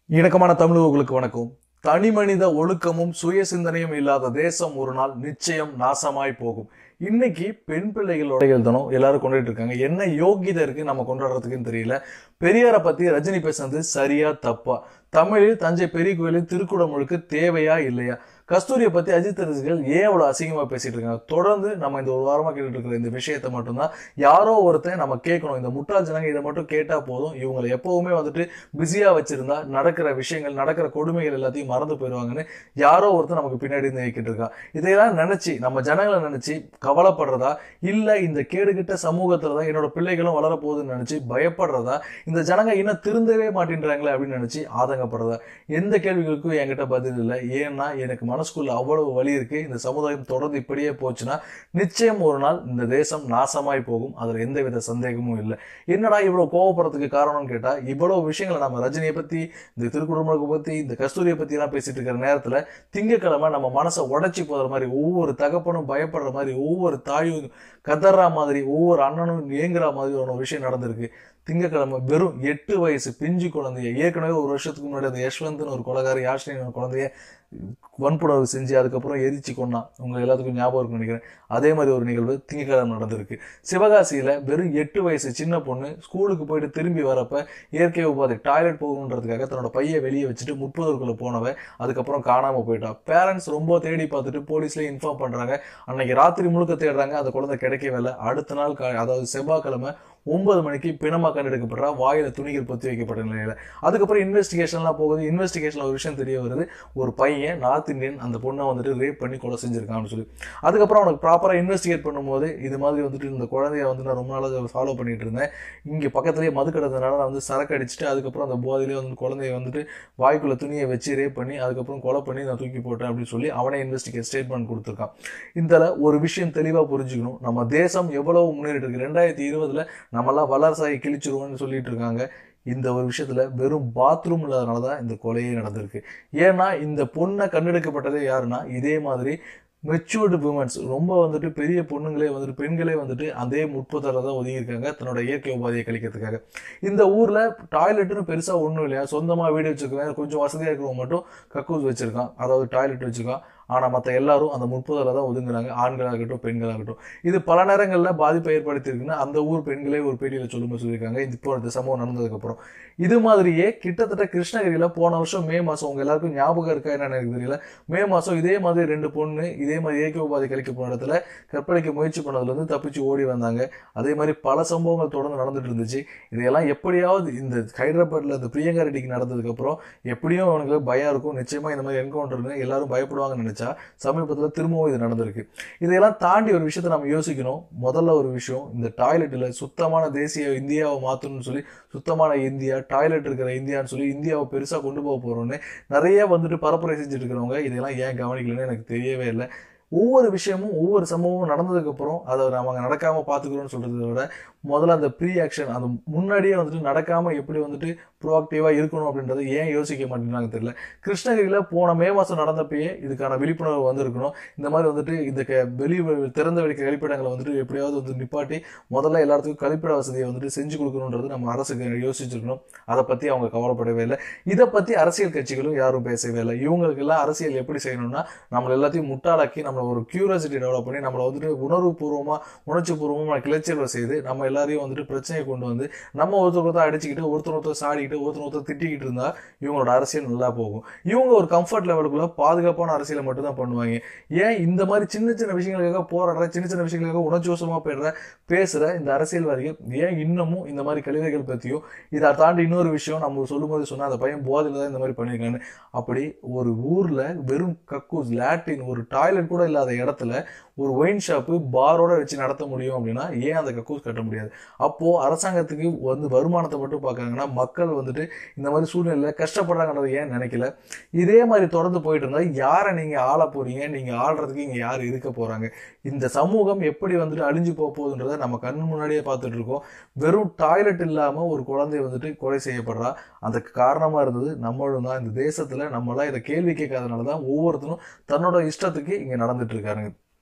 இணக்கமான தமிழர்களுக்கு வணக்கம் தனி மனித ஒழுக்கமும் சுய சிந்தனையும் இல்லாத தேசம் ஒரு நாள் நிச்சயம் நாசமாய் போகும் இன்னைக்கு பெண் பிள்ளைகளோட எழுதணும் எல்லாரும் கொண்டாடிட்டு இருக்காங்க என்ன யோகிதை இருக்கு நம்ம கொண்டாடுறதுக்குன்னு தெரியல பெரியாரை பத்தி ரஜினி பேசுனது சரியா தப்பா தமிழில் தஞ்சை பெரிய கோயிலில் திருக்குடமுழுக்கு தேவையா இல்லையா கஸ்தூரியை பத்தி அஜித் ரசிகர்கள் ஏன் அவ்வளவு அசிங்கமா பேசிட்டு இருக்காங்க தொடர்ந்து நம்ம இந்த ஒரு வாரமா கேட்டுட்டு இருக்கிற இந்த விஷயத்தை மட்டும்தான் யாரோ ஒருத்தன் நம்ம கேட்கணும் இந்த முட்டாள் ஜனங்க இதை மட்டும் கேட்டா போதும் இவங்களை எப்பவுமே வந்துட்டு பிஸியா வச்சிருந்தா நடக்கிற விஷயங்கள் நடக்கிற கொடுமைகள் எல்லாத்தையும் மறந்து போயிடுவாங்கன்னு யாரோ ஒருத்தன் நமக்கு பின்னாடி இருந்து இயக்கிட்டு இருக்கான் இதையெல்லாம் நினைச்சு நம்ம ஜனங்களை நினைச்சு கவலைப்படுறதா இல்ல இந்த கேடுகிட்ட சமூகத்துல தான் என்னோட பிள்ளைகளும் வளர போகுதுன்னு நினைச்சு பயப்படுறதா இந்த ஜனங்க இன்னும் திருந்தவே மாட்டேன்றாங்களே அப்படின்னு நினைச்சு ஆதங்கப்படுறதா எந்த கேள்விகளுக்கும் என்கிட்ட பதில் இல்லை ஏன்னா எனக்கு மனசுக்குள்ள அவ்வளவு வலி இருக்கு இந்த சமுதாயம் தொடர்ந்து இப்படியே போச்சுன்னா நிச்சயம் ஒரு நாள் இந்த தேசம் நாசமாய் போகும் அதுல எந்தவித சந்தேகமும் இல்லை என்னடா இவ்வளவு கோவப்படுறதுக்கு காரணம்னு கேட்டா இவ்வளவு விஷயங்களை நம்ம ரஜினியை பத்தி இந்த திருக்குறளுக்கு பத்தி இந்த கஸ்தூரியை பத்தி எல்லாம் பேசிட்டு இருக்கிற நேரத்துல திங்கக்கிழமை நம்ம மனசை உடைச்சி போகிற மாதிரி ஒவ்வொரு தகப்பனும் பயப்படுற மாதிரி ஒவ்வொரு தாயும் கதறா மாதிரி ஒவ்வொரு அண்ணனும் ஏங்குற மாதிரி ஒரு விஷயம் நடந்திருக்கு திங்கக்கிழமை வெறும் எட்டு வயசு பிஞ்சு குழந்தைய ஏற்கனவே ஒரு வருஷத்துக்கு முன்னாடி அந்த யஷ்வந்த்னு ஒரு கொலகாரி யாஷ்னின் குழந்தைய வன்புணர்வு செஞ்சு அதுக்கப்புறம் எரிச்சு கொண்டான் உங்க எல்லாத்துக்கும் ஞாபகம் இருக்குன்னு நினைக்கிறேன் அதே மாதிரி ஒரு நிகழ்வு திங்கக்கிழமை நடந்திருக்கு சிவகாசியில வெறும் எட்டு வயசு சின்ன பொண்ணு ஸ்கூலுக்கு போயிட்டு திரும்பி வரப்ப இயற்கை உபாதை டாய்லெட் போகணுன்றதுக்காக தன்னோட பையை வெளியே வச்சுட்டு முற்பதற்குள்ள போனவ அதுக்கப்புறம் காணாம போயிட்டா பேரண்ட்ஸ் ரொம்ப தேடி பார்த்துட்டு போலீஸ்ல இன்ஃபார்ம் பண்றாங்க அன்னைக்கு ராத்திரி முழுக்க தேடுறாங்க அந்த குழந்தை கிடைக்கவே இல்லை அடுத்த நாள் கா- அதாவது செவ்வாய்க்கிழமை ஒன்பது மணிக்கு பிணமா கண்டெடுக்கப்படுறா வாயில துணிகள் பொத்தி வைக்கப்பட்ட நிலையில அதுக்கப்புறம் இன்வெஸ்டிகேஷன்லாம் போகுது இன்வெஸ்டிகேஷன்ல ஒரு விஷயம் தெரிய வருது ஒரு பையன் நார்த் இந்தியன் அந்த பொண்ணை வந்துட்டு ரேப் பண்ணி கொலை செஞ்சிருக்கான்னு சொல்லி அதுக்கப்புறம் அவனுக்கு ப்ராப்பரா இன்வெஸ்டிகேட் பண்ணும்போது இது மாதிரி வந்துட்டு இந்த குழந்தைய வந்து நான் ரொம்ப நாளாக ஃபாலோ பண்ணிட்டு இருந்தேன் இங்க பக்கத்துலயே மது கிடந்ததுனால நான் வந்து சரக்கு அடிச்சுட்டு அதுக்கப்புறம் அந்த போதையிலே வந்து குழந்தைய வந்துட்டு வாய்க்குள்ள துணியை வச்சு ரேப் பண்ணி அதுக்கப்புறம் கொலை பண்ணி நான் தூக்கி போட்டேன் அப்படின்னு சொல்லி அவனே இன்வெஸ்டிகேட் ஸ்டேட்மெண்ட் கொடுத்துருக்கான் இந்த ஒரு விஷயம் தெளிவா புரிஞ்சுக்கணும் நம்ம தேசம் எவ்வளவு முன்னேறிட்டு இருக்கு ரெண்டாயிரத்தி இருபதுல நம்மளாம் வளர்சாயை கிழிச்சிருவோம்னு சொல்லிட்டு இருக்காங்க இந்த ஒரு விஷயத்துல வெறும் பாத்ரூம் இல்லாதனால தான் இந்த கொலையே நடந்திருக்கு ஏன்னா இந்த பொண்ணை கண்டெடுக்கப்பட்டதே யாருன்னா இதே மாதிரி மெச்சூர்டு விமன்ஸ் ரொம்ப வந்துட்டு பெரிய பொண்ணுங்களே வந்துட்டு பெண்களே வந்துட்டு அதே முற்பதில் தான் ஒதுங்கியிருக்காங்க தன்னோட இயற்கை உபாதையை கழிக்கிறதுக்காக இந்த ஊர்ல டாய்லெட்னு பெருசா ஒன்றும் இல்லையா சொந்தமா வீடு வச்சிருக்காங்க கொஞ்சம் வசதியா இருக்கிறவங்க மட்டும் கக்கூஸ் வச்சிருக்கான் அதாவது டாய்லெட் வச்சிருக்கான் ஆனா மத்த எல்லாரும் அந்த முற்பதில் தான் ஒதுங்குறாங்க ஆண்களாகட்டும் பெண்களாகட்டும் இது பல நேரங்கள்ல பாதிப்பை ஏற்படுத்தியிருக்குன்னு அந்த ஊர் பெண்களே ஒரு பேட்டியில சொல்லும்போது சொல்லியிருக்காங்க இது இப்போ இந்த சம்பவம் நடந்ததுக்கு அப்புறம் இது மாதிரியே கிட்டத்தட்ட கிருஷ்ணகிரியில போன வருஷம் மே மாசம் உங்க எல்லாருக்கும் ஞாபகம் இருக்கா என்னன்னு எனக்கு தெரியல மே மாசம் இதே மாதிரி ரெண்டு பொண்ணு இதே மாதிரி இயற்கை உபாதை கழிக்க போன இடத்துல கற்பழிக்க முயற்சி பண்ணதுல இருந்து தப்பிச்சு ஓடி வந்தாங்க அதே மாதிரி பல சம்பவங்கள் தொடர்ந்து நடந்துட்டு இருந்துச்சு இதையெல்லாம் எப்படியாவது இந்த ஹைதராபாத்ல இந்த பிரியங்கா ரெட்டிக்கு நடந்ததுக்கு அப்புறம் எப்படியும் அவனுக்கு பயம் இருக்கும் நிச்சயமா இந்த மாதிரி என்கவுண்டர்னு எல்லாரும் பயப்படுவாங்கன்னு நினைச்சா சமீபத்துல திரும்பவும் இது நடந்திருக்கு இதையெல்லாம் தாண்டி ஒரு விஷயத்தை நம்ம யோசிக்கணும் முதல்ல ஒரு விஷயம் இந்த டாய்லெட்ல சுத்தமான தேசிய இந்தியாவை மாத்தணும்னு சொல்லி சுத்தமான இந்தியா டாய்லெட் இருக்கிற இந்தியான்னு சொல்லி இந்தியாவை பெருசா கொண்டு போக போறோம்னு நிறைய வந்துட்டு பரப்புரை செஞ்சுட்டு இருக்கிறவங்க இதெல்லாம் ஏன் கவனிக்கலன்னு எனக்கு தெரியவே இல்லை ஒவ்வொரு விஷயமும் ஒவ்வொரு சம்பவமும் நடந்ததுக்கு அப்புறம் அதை நம்ம அங்க நடக்காம பாத்துக்கிறோம்னு சொல்றதை விட முதல்ல அந்த ப்ரீ ஆக்ஷன் அந்த முன்னாடியே வந்துட்டு நடக்காம எப்படி வந்துட்டு ப்ரோஆக்டிவா இருக்கணும் அப்படின்றத ஏன் யோசிக்க மாட்டேங்கிறாங்க தெரியல கிருஷ்ணகிரியில போன மே மாசம் நடந்தப்பயே இதுக்கான விழிப்புணர்வு வந்திருக்கணும் இந்த மாதிரி வந்துட்டு இந்த க- வெளி திறந்த வெளி கழிப்பிடங்களை வந்துட்டு எப்படியாவது வந்து நிப்பாட்டி முதல்ல எல்லாத்துக்கும் கழிப்பிட வசதியை வந்துட்டு செஞ்சு கொடுக்கணுன்றது நம்ம அரசுக்கு யோசிச்சிருக்கணும் அதை பத்தி அவங்க கவலைப்படவே இல்லை இதை பத்தி அரசியல் கட்சிகளும் யாரும் பேசவே இல்லை இவங்களுக்கு எல்லாம் அரசியல் எப்படி செய்யணும்னா நம்மள எல்லாத்தையும் முட்டாளாக்கி நம்மள ஒரு கியூரியாசிட்டி டெவலப் பண்ணி நம்மள வந்துட்டு உணர்வு பூர்வமா உணர்ச்சி பூர்வமா கிளர்ச்சிகளை செய்து நம்ம எல்லாரையும் வந்துட்டு பிரச்சனையை கொண்டு வந்து நம்ம ஒருத்தர் ஒருத்தர் அடிச்சுக்கிட்டு ஒருத்தர் ஒருத்தர் சாடிக்கிட்டு ஒருத்தர் ஒருத்தர் திட்டிக்கிட்டு இருந்தா இவங்களோட அரசியல் நல்லா போகும் இவங்க ஒரு கம்ஃபர்ட் லெவலுக்குள்ள பாதுகாப்பான அரசியலை மட்டும் தான் பண்ணுவாங்க ஏன் இந்த மாதிரி சின்ன சின்ன விஷயங்களுக்காக போராடுற சின்ன சின்ன விஷயங்களுக்காக உணர்ச்சிவசமா போயிடுற பேசுற இந்த அரசியல்வாதிகள் ஏன் இன்னமும் இந்த மாதிரி கழிவுகள் பத்தியும் இதை தாண்டி இன்னொரு விஷயம் நம்ம சொல்லும்போது சொன்னா அந்த பையன் போதையில தான் இந்த மாதிரி பண்ணியிருக்கான்னு அப்படி ஒரு ஊர்ல வெறும் கக்கூஸ் லாட்டின் ஒரு டாய்லெட் கூட இல்லாத இடத்துல ஒரு ஒயின் ஷாப்பு பாரோட வச்சு நடத்த முடியும் அப்படின்னா ஏன் அந்த கக்கூஸ் கட்ட முடியாது அப்போ அரசாங்கத்துக்கு வந்து வருமானத்தை மட்டும் பார்க்கறாங்கன்னா மக்கள் வந்துட்டு இந்த மாதிரி சூழ்நிலையில கஷ்டப்படுறாங்கன்றதை ஏன் நினைக்கல இதே மாதிரி தொடர்ந்து போயிட்டு இருந்தா யாரை நீங்க ஆள போறீங்க நீங்க ஆள்றதுக்கு இங்க யார் இருக்க போறாங்க இந்த சமூகம் எப்படி வந்துட்டு அழிஞ்சு போக போகுதுன்றதை நம்ம கண்ணு முன்னாடியே பார்த்துட்டு இருக்கோம் வெறும் டாய்லெட் இல்லாம ஒரு குழந்தை வந்துட்டு கொலை செய்யப்படுறா அதுக்கு காரணமா இருந்தது நம்மளும் தான் இந்த தேசத்துல நம்மளாம் இதை கேள்வி கேட்காதனால தான் ஒவ்வொருத்தரும் தன்னோட இஷ்டத்துக்கு இங்க நடந்துட்டு இருக்காருங்க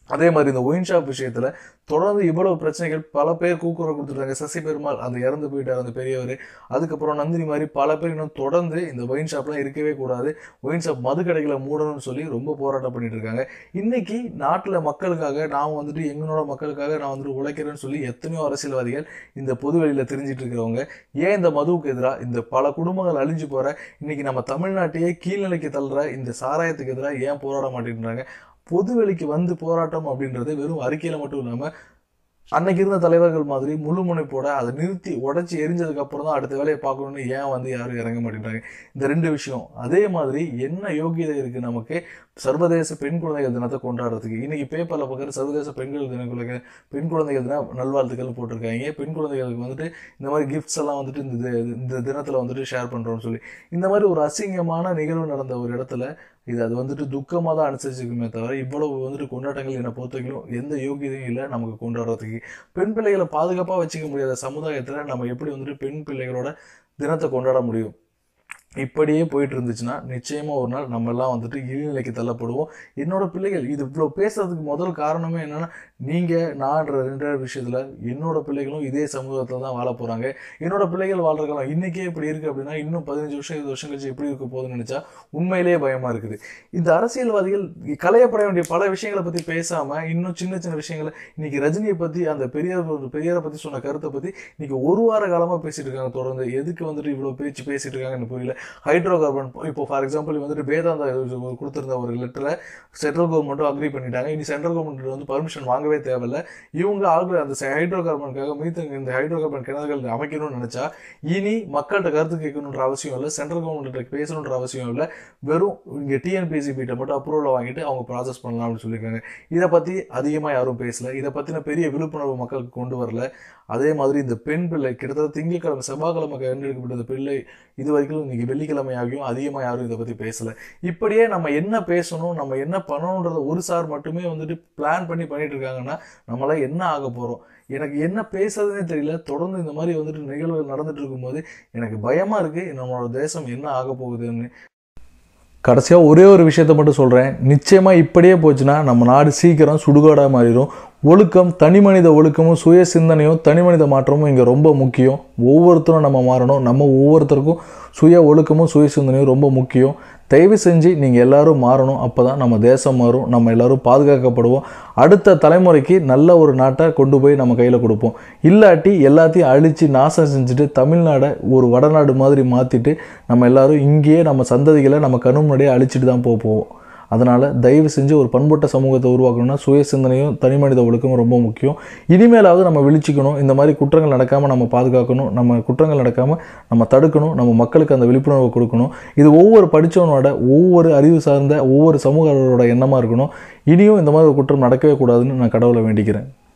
அதே மாதிரி இந்த ஒயின் ஷாப் விஷயத்துல தொடர்ந்து இவ்வளவு பிரச்சனைகள் பல பேர் கூக்குரல் கொடுத்துருக்காங்க சசி பெருமாள் அந்த இறந்து போயிட்டார் அந்த பெரியவர் அதுக்கப்புறம் நந்தினி மாதிரி பல பேர் இன்னும் தொடர்ந்து இந்த ஒயின் ஷாப்லாம் இருக்கவே கூடாது ஒயின் ஷாப் மது கடைகளை மூடணும்னு சொல்லி ரொம்ப போராட்டம் பண்ணிட்டு இருக்காங்க இன்னைக்கு நாட்டில் மக்களுக்காக நான் வந்துட்டு எங்களோட மக்களுக்காக நான் வந்துட்டு உழைக்கிறேன்னு சொல்லி எத்தனையோ அரசியல்வாதிகள் இந்த பொது வெளியில தெரிஞ்சிட்டு இருக்கிறவங்க ஏன் இந்த மதுவுக்கு எதிராக இந்த பல குடும்பங்கள் அழிஞ்சு போற இன்னைக்கு நம்ம தமிழ்நாட்டையே கீழ்நிலைக்கு தள்ளுற இந்த சாராயத்துக்கு எதிராக ஏன் போராட மாட்டேன்றாங்க பொதுவெளிக்கு வந்து போராட்டம் அப்படின்றது வெறும் அறிக்கையில மட்டும் இல்லாம அன்னைக்கு இருந்த தலைவர்கள் மாதிரி முழு முனைப்போட அதை நிறுத்தி உடைச்சி எரிஞ்சதுக்கு அப்புறம் தான் அடுத்த வேலையை பார்க்கணும்னு ஏன் வந்து யாரும் இறங்க மாட்டேங்கிறாங்க இந்த ரெண்டு விஷயம் அதே மாதிரி என்ன யோகியதை இருக்கு நமக்கு சர்வதேச பெண் குழந்தைகள் தினத்தை கொண்டாடுறதுக்கு இன்னைக்கு பேப்பர்ல பார்க்குற சர்வதேச பெண்கள் தின பெண் குழந்தைகள் தின நல்வாழ்த்துக்கள் போட்டிருக்காங்க பெண் குழந்தைகளுக்கு வந்துட்டு இந்த மாதிரி கிஃப்ட்ஸ் எல்லாம் வந்துட்டு இந்த தி- இந்த தினத்துல வந்துட்டு ஷேர் பண்றோம்னு சொல்லி இந்த மாதிரி ஒரு அசிங்கமான நிகழ்வு நடந்த ஒரு இடத்துல இது அது வந்துட்டு துக்கமாக தான் அனுசரிச்சுக்குமே தவிர இவ்வளவு வந்துட்டு கொண்டாட்டங்கள் என்னை பொறுத்தவரைக்கும் எந்த யோகியதையும் இல்லை நமக்கு கொண்டாடுறதுக்கு பெண் பிள்ளைகளை பாதுகாப்பாக வச்சுக்க முடியாத சமுதாயத்தில் நம்ம எப்படி வந்துட்டு பெண் பிள்ளைகளோட தினத்தை கொண்டாட முடியும் இப்படியே போயிட்டு இருந்துச்சுன்னா நிச்சயமா ஒரு நாள் நம்ம எல்லாம் வந்துட்டு இழிநிலைக்கு தள்ளப்படுவோம் என்னோட பிள்ளைகள் இது இவ்வளோ பேசுறதுக்கு முதல் காரணமே என்னன்னா நீங்க நான்ற ரெண்டு விஷயத்துல என்னோட பிள்ளைகளும் இதே சமூகத்துல தான் வாழ போறாங்க என்னோட பிள்ளைகள் வாழ்ற காலம் இன்னைக்கே இப்படி இருக்கு அப்படின்னா இன்னும் பதினஞ்சு வருஷம் இருபது வருஷம் கழிச்சு எப்படி இருக்க போகுதுன்னு நினைச்சா உண்மையிலேயே பயமா இருக்குது இந்த அரசியல்வாதிகள் களையப்பட வேண்டிய பல விஷயங்களை பத்தி பேசாம இன்னும் சின்ன சின்ன விஷயங்களை இன்னைக்கு ரஜினியை பத்தி அந்த பெரியார் பெரியாரை பத்தி சொன்ன கருத்தை பத்தி இன்னைக்கு ஒரு வார காலமா பேசிட்டு இருக்காங்க தொடர்ந்து எதுக்கு வந்துட்டு இவ்வளவு பேச்சு பேசிட்டு இருக்காங்கன்னு புரியல ஹைட்ரோ கார்பன் இப்போ ஃபார் எக்ஸாம்பிள் வந்துட்டு வேதாந்தா இது கொடுத்திருந்த ஒரு லெட்டரை சென்ட்ரல் கவர்மெண்ட்டும் அக்ரி பண்ணிட்டாங்க இனி சென்ட்ரல் கவர்மெண்ட் வந்து பர்மிஷன் வாங்கவே தேவையில்ல இவங்க ஆல்ரெடி அந்த ஹைட்ரோ கார்பனுக்காக மீத்த இந்த ஹைட்ரோ கார்பன் கிணறுகள் அமைக்கணும்னு நினைச்சா இனி மக்கள்கிட்ட கருத்து கேட்கணுன்ற அவசியம் இல்லை சென்ட்ரல் கவர்மெண்ட் பேசணுன்ற அவசியம் இல்லை வெறும் இங்கே டிஎன்பிஎஸ்சி கிட்ட மட்டும் அப்ரூவல் வாங்கிட்டு அவங்க ப்ராசஸ் பண்ணலாம் அப்படின்னு சொல்லியிருக்காங்க இதை பற்றி அதிகமாக யாரும் பேசல இதை பற்றின பெரிய விழிப்புணர்வு மக்களுக்கு கொண்டு வரல அதே மாதிரி இந்த பெண் பிள்ளை கிட்டத்தட்ட திங்கட்கிழமை செவ்வாய்க்கிழமை கண்டெடுக்கப்பட்ட இந்த பிள்ளை இது வரைக்கும் இன்னைக்கு வெள்ளிக்கிழமை ஆகியும் அதிகமாக யாரும் இதை பற்றி பேசல இப்படியே நம்ம என்ன பேசணும் நம்ம என்ன பண்ணணுன்றத ஒரு சார் மட்டுமே வந்துட்டு பிளான் பண்ணி பண்ணிட்டு இருக்காங்கன்னா நம்மளாம் என்ன ஆக போகிறோம் எனக்கு என்ன பேசுறதுனே தெரியல தொடர்ந்து இந்த மாதிரி வந்துட்டு நிகழ்வுகள் நடந்துட்டு இருக்கும்போது எனக்கு பயமா இருக்கு நம்மளோட தேசம் என்ன ஆக போகுதுன்னு கடைசியாக ஒரே ஒரு விஷயத்த மட்டும் சொல்கிறேன் நிச்சயமாக இப்படியே போச்சுன்னா நம்ம நாடு சீக்கிரம் சுடுகாடாக மாறிடும் ஒழுக்கம் தனி மனித ஒழுக்கமும் சுய சிந்தனையும் தனி மனித மாற்றமும் இங்கே ரொம்ப முக்கியம் ஒவ்வொருத்தரும் நம்ம மாறணும் நம்ம ஒவ்வொருத்தருக்கும் சுய ஒழுக்கமும் சுய சிந்தனையும் ரொம்ப முக்கியம் தயவு செஞ்சு நீங்கள் எல்லாரும் மாறணும் அப்போ தான் நம்ம தேசம் மாறும் நம்ம எல்லாரும் பாதுகாக்கப்படுவோம் அடுத்த தலைமுறைக்கு நல்ல ஒரு நாட்டை கொண்டு போய் நம்ம கையில் கொடுப்போம் இல்லாட்டி எல்லாத்தையும் அழித்து நாசம் செஞ்சுட்டு தமிழ்நாடை ஒரு வடநாடு மாதிரி மாற்றிட்டு நம்ம எல்லாரும் இங்கேயே நம்ம சந்ததிகளை நம்ம கண்ணு முன்னாடியே அழிச்சிட்டு தான் போக போவோம் அதனால் தயவு செஞ்சு ஒரு பண்பட்ட சமூகத்தை உருவாக்கணும்னா சுய சிந்தனையும் தனி மனித ஒழுக்கமும் ரொம்ப முக்கியம் இனிமேலாவது நம்ம விழிச்சிக்கணும் இந்த மாதிரி குற்றங்கள் நடக்காமல் நம்ம பாதுகாக்கணும் நம்ம குற்றங்கள் நடக்காமல் நம்ம தடுக்கணும் நம்ம மக்களுக்கு அந்த விழிப்புணர்வை கொடுக்கணும் இது ஒவ்வொரு படித்தவனோட ஒவ்வொரு அறிவு சார்ந்த ஒவ்வொரு சமூகங்களோட எண்ணமாக இருக்கணும் இனியும் இந்த மாதிரி ஒரு குற்றம் நடக்கவே கூடாதுன்னு நான் கடவுளை வேண்டிக்கிறேன்